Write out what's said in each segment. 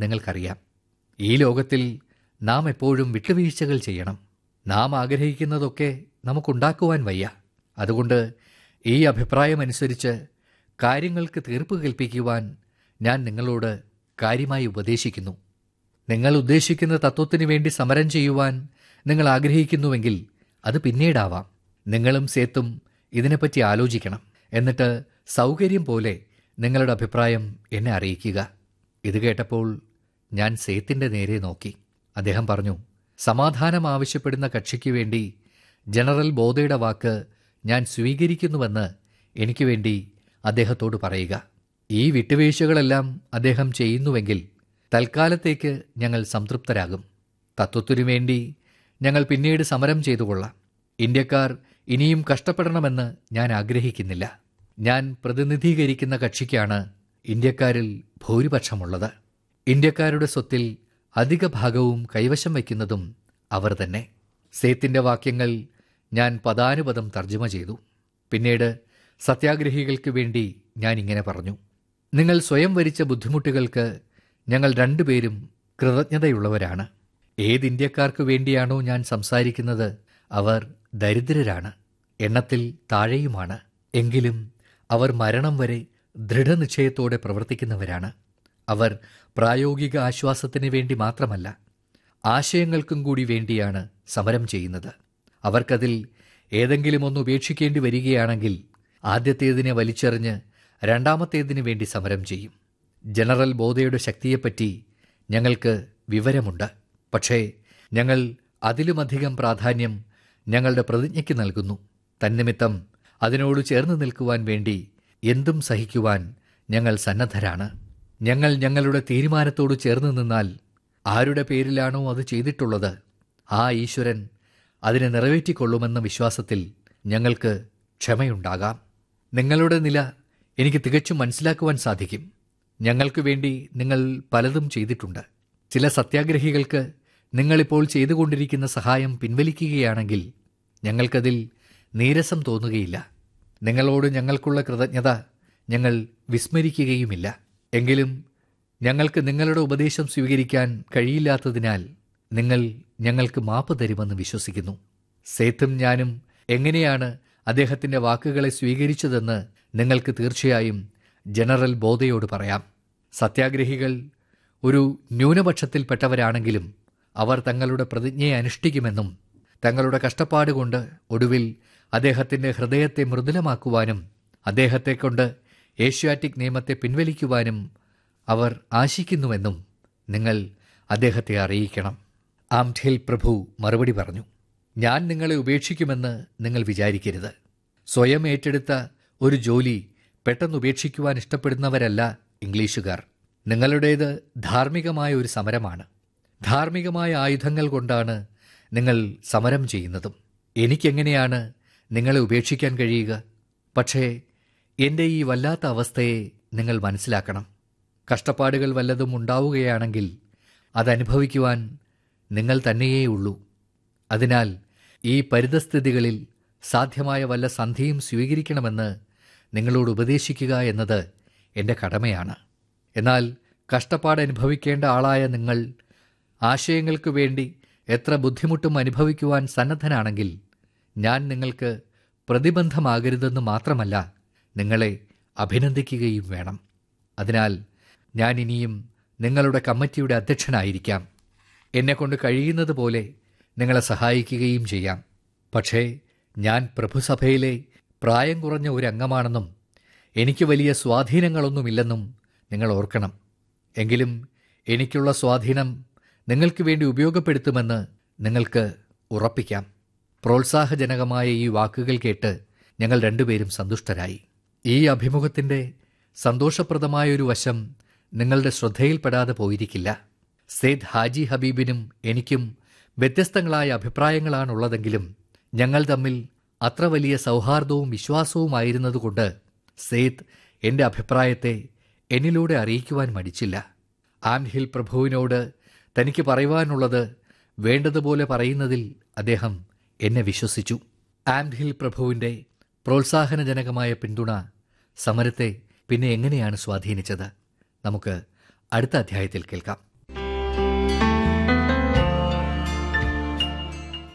നിങ്ങൾക്കറിയാം ഈ ലോകത്തിൽ നാം എപ്പോഴും വിട്ടുവീഴ്ചകൾ ചെയ്യണം നാം ആഗ്രഹിക്കുന്നതൊക്കെ നമുക്കുണ്ടാക്കുവാൻ വയ്യ അതുകൊണ്ട് ഈ അഭിപ്രായമനുസരിച്ച് കാര്യങ്ങൾക്ക് തീർപ്പ് കൽപ്പിക്കുവാൻ ഞാൻ നിങ്ങളോട് കാര്യമായി ഉപദേശിക്കുന്നു നിങ്ങൾ ഉദ്ദേശിക്കുന്ന തത്വത്തിനു വേണ്ടി സമരം ചെയ്യുവാൻ നിങ്ങൾ ആഗ്രഹിക്കുന്നുവെങ്കിൽ അത് പിന്നീടാവാം നിങ്ങളും സേത്തും ഇതിനെപ്പറ്റി ആലോചിക്കണം എന്നിട്ട് സൗകര്യം പോലെ നിങ്ങളുടെ അഭിപ്രായം എന്നെ അറിയിക്കുക ഇത് കേട്ടപ്പോൾ ഞാൻ സേത്തിൻ്റെ നേരെ നോക്കി അദ്ദേഹം പറഞ്ഞു സമാധാനം ആവശ്യപ്പെടുന്ന കക്ഷിക്ക് വേണ്ടി ജനറൽ ബോധയുടെ വാക്ക് ഞാൻ സ്വീകരിക്കുന്നുവെന്ന് എനിക്ക് വേണ്ടി അദ്ദേഹത്തോട് പറയുക ഈ വിട്ടുവീഴ്ചകളെല്ലാം അദ്ദേഹം ചെയ്യുന്നുവെങ്കിൽ തൽക്കാലത്തേക്ക് ഞങ്ങൾ സംതൃപ്തരാകും തത്വത്തിനു വേണ്ടി ഞങ്ങൾ പിന്നീട് സമരം ചെയ്തുകൊള്ളാം ഇന്ത്യക്കാർ ഇനിയും കഷ്ടപ്പെടണമെന്ന് ഞാൻ ആഗ്രഹിക്കുന്നില്ല ഞാൻ പ്രതിനിധീകരിക്കുന്ന കക്ഷിക്കാണ് ഇന്ത്യക്കാരിൽ ഭൂരിപക്ഷമുള്ളത് ഇന്ത്യക്കാരുടെ സ്വത്തിൽ അധിക ഭാഗവും കൈവശം വയ്ക്കുന്നതും അവർ തന്നെ സേത്തിന്റെ വാക്യങ്ങൾ ഞാൻ പദാനുപദം തർജ്ജമ ചെയ്തു പിന്നീട് സത്യാഗ്രഹികൾക്ക് വേണ്ടി ഞാൻ ഇങ്ങനെ പറഞ്ഞു നിങ്ങൾ സ്വയം വരിച്ച ബുദ്ധിമുട്ടുകൾക്ക് ഞങ്ങൾ രണ്ടുപേരും കൃതജ്ഞതയുള്ളവരാണ് ഏത് ഇന്ത്യക്കാർക്ക് വേണ്ടിയാണോ ഞാൻ സംസാരിക്കുന്നത് അവർ ദരിദ്രരാണ് എണ്ണത്തിൽ താഴെയുമാണ് എങ്കിലും അവർ മരണം വരെ ദൃഢനിശ്ചയത്തോടെ പ്രവർത്തിക്കുന്നവരാണ് അവർ പ്രായോഗിക ആശ്വാസത്തിന് വേണ്ടി മാത്രമല്ല ആശയങ്ങൾക്കും കൂടി വേണ്ടിയാണ് സമരം ചെയ്യുന്നത് അവർക്കതിൽ ഏതെങ്കിലും ഒന്ന് ഉപേക്ഷിക്കേണ്ടി വരികയാണെങ്കിൽ ആദ്യത്തേതിനെ വലിച്ചെറിഞ്ഞ് രണ്ടാമത്തേതിന് വേണ്ടി സമരം ചെയ്യും ജനറൽ ബോധയുടെ ശക്തിയെപ്പറ്റി ഞങ്ങൾക്ക് വിവരമുണ്ട് പക്ഷേ ഞങ്ങൾ അതിലുമധികം പ്രാധാന്യം ഞങ്ങളുടെ പ്രതിജ്ഞയ്ക്ക് നൽകുന്നു തന്നിമിത്തം അതിനോട് ചേർന്ന് നിൽക്കുവാൻ വേണ്ടി എന്തും സഹിക്കുവാൻ ഞങ്ങൾ സന്നദ്ധരാണ് ഞങ്ങൾ ഞങ്ങളുടെ തീരുമാനത്തോട് ചേർന്ന് നിന്നാൽ ആരുടെ പേരിലാണോ അത് ചെയ്തിട്ടുള്ളത് ആ ഈശ്വരൻ അതിനെ നിറവേറ്റിക്കൊള്ളുമെന്ന വിശ്വാസത്തിൽ ഞങ്ങൾക്ക് ക്ഷമയുണ്ടാകാം നിങ്ങളുടെ നില എനിക്ക് തികച്ചും മനസ്സിലാക്കുവാൻ സാധിക്കും ഞങ്ങൾക്ക് വേണ്ടി നിങ്ങൾ പലതും ചെയ്തിട്ടുണ്ട് ചില സത്യാഗ്രഹികൾക്ക് നിങ്ങളിപ്പോൾ ചെയ്തുകൊണ്ടിരിക്കുന്ന സഹായം പിൻവലിക്കുകയാണെങ്കിൽ ഞങ്ങൾക്കതിൽ നീരസം തോന്നുകയില്ല നിങ്ങളോട് ഞങ്ങൾക്കുള്ള കൃതജ്ഞത ഞങ്ങൾ വിസ്മരിക്കുകയുമില്ല എങ്കിലും ഞങ്ങൾക്ക് നിങ്ങളുടെ ഉപദേശം സ്വീകരിക്കാൻ കഴിയില്ലാത്തതിനാൽ നിങ്ങൾ ഞങ്ങൾക്ക് മാപ്പ് തരുമെന്ന് വിശ്വസിക്കുന്നു സേത്തും ഞാനും എങ്ങനെയാണ് അദ്ദേഹത്തിന്റെ വാക്കുകളെ സ്വീകരിച്ചതെന്ന് നിങ്ങൾക്ക് തീർച്ചയായും ജനറൽ ബോധയോട് പറയാം സത്യാഗ്രഹികൾ ഒരു ന്യൂനപക്ഷത്തിൽപ്പെട്ടവരാണെങ്കിലും അവർ തങ്ങളുടെ പ്രതിജ്ഞയെ അനുഷ്ഠിക്കുമെന്നും തങ്ങളുടെ കഷ്ടപ്പാട് കൊണ്ട് ഒടുവിൽ അദ്ദേഹത്തിന്റെ ഹൃദയത്തെ മൃദുലമാക്കുവാനും അദ്ദേഹത്തെക്കൊണ്ട് ഏഷ്യാറ്റിക് നിയമത്തെ പിൻവലിക്കുവാനും അവർ ആശിക്കുന്നുവെന്നും നിങ്ങൾ അദ്ദേഹത്തെ അറിയിക്കണം ആംഠേൽ പ്രഭു മറുപടി പറഞ്ഞു ഞാൻ നിങ്ങളെ ഉപേക്ഷിക്കുമെന്ന് നിങ്ങൾ വിചാരിക്കരുത് സ്വയം ഏറ്റെടുത്ത ഒരു ജോലി പെട്ടെന്ന് ഉപേക്ഷിക്കുവാൻ ഇഷ്ടപ്പെടുന്നവരല്ല ഇംഗ്ലീഷുകാർ നിങ്ങളുടേത് ധാർമ്മികമായ ഒരു സമരമാണ് ധാർമ്മികമായ ആയുധങ്ങൾ കൊണ്ടാണ് നിങ്ങൾ സമരം ചെയ്യുന്നതും എനിക്കെങ്ങനെയാണ് നിങ്ങളെ ഉപേക്ഷിക്കാൻ കഴിയുക പക്ഷേ എൻ്റെ ഈ വല്ലാത്ത അവസ്ഥയെ നിങ്ങൾ മനസ്സിലാക്കണം കഷ്ടപ്പാടുകൾ വല്ലതും ഉണ്ടാവുകയാണെങ്കിൽ അതനുഭവിക്കുവാൻ നിങ്ങൾ തന്നെയേ ഉള്ളൂ അതിനാൽ ഈ പരിതസ്ഥിതികളിൽ സാധ്യമായ വല്ല സന്ധിയും സ്വീകരിക്കണമെന്ന് നിങ്ങളോട് ഉപദേശിക്കുക എന്നത് എൻ്റെ കടമയാണ് എന്നാൽ കഷ്ടപ്പാട് അനുഭവിക്കേണ്ട ആളായ നിങ്ങൾ ആശയങ്ങൾക്ക് വേണ്ടി എത്ര ബുദ്ധിമുട്ടും അനുഭവിക്കുവാൻ സന്നദ്ധനാണെങ്കിൽ ഞാൻ നിങ്ങൾക്ക് പ്രതിബന്ധമാകരുതെന്ന് മാത്രമല്ല നിങ്ങളെ അഭിനന്ദിക്കുകയും വേണം അതിനാൽ ഞാൻ ഇനിയും നിങ്ങളുടെ കമ്മിറ്റിയുടെ അധ്യക്ഷനായിരിക്കാം എന്നെക്കൊണ്ട് കഴിയുന്നത് പോലെ നിങ്ങളെ സഹായിക്കുകയും ചെയ്യാം പക്ഷേ ഞാൻ പ്രഭുസഭയിലെ പ്രായം കുറഞ്ഞ ഒരു അംഗമാണെന്നും എനിക്ക് വലിയ സ്വാധീനങ്ങളൊന്നുമില്ലെന്നും നിങ്ങൾ ഓർക്കണം എങ്കിലും എനിക്കുള്ള സ്വാധീനം നിങ്ങൾക്ക് വേണ്ടി ഉപയോഗപ്പെടുത്തുമെന്ന് നിങ്ങൾക്ക് ഉറപ്പിക്കാം പ്രോത്സാഹജനകമായ ഈ വാക്കുകൾ കേട്ട് ഞങ്ങൾ രണ്ടുപേരും സന്തുഷ്ടരായി ഈ അഭിമുഖത്തിന്റെ സന്തോഷപ്രദമായ ഒരു വശം നിങ്ങളുടെ ശ്രദ്ധയിൽപ്പെടാതെ പോയിരിക്കില്ല സെയ്ദ് ഹാജി ഹബീബിനും എനിക്കും വ്യത്യസ്തങ്ങളായ അഭിപ്രായങ്ങളാണുള്ളതെങ്കിലും ഞങ്ങൾ തമ്മിൽ അത്ര വലിയ സൗഹാർദ്ദവും വിശ്വാസവുമായിരുന്നതുകൊണ്ട് സെയ്ദ് എൻ്റെ അഭിപ്രായത്തെ എന്നിലൂടെ അറിയിക്കുവാൻ മടിച്ചില്ല ആംഹിൽ പ്രഭുവിനോട് തനിക്ക് പറയുവാനുള്ളത് വേണ്ടതുപോലെ പറയുന്നതിൽ അദ്ദേഹം എന്നെ വിശ്വസിച്ചു ആംഹിൽ പ്രഭുവിൻ്റെ പ്രോത്സാഹനജനകമായ പിന്തുണ സമരത്തെ പിന്നെ എങ്ങനെയാണ് സ്വാധീനിച്ചത് നമുക്ക് അടുത്ത അധ്യായത്തിൽ കേൾക്കാം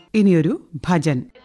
ഇനിയൊരു ഭജൻ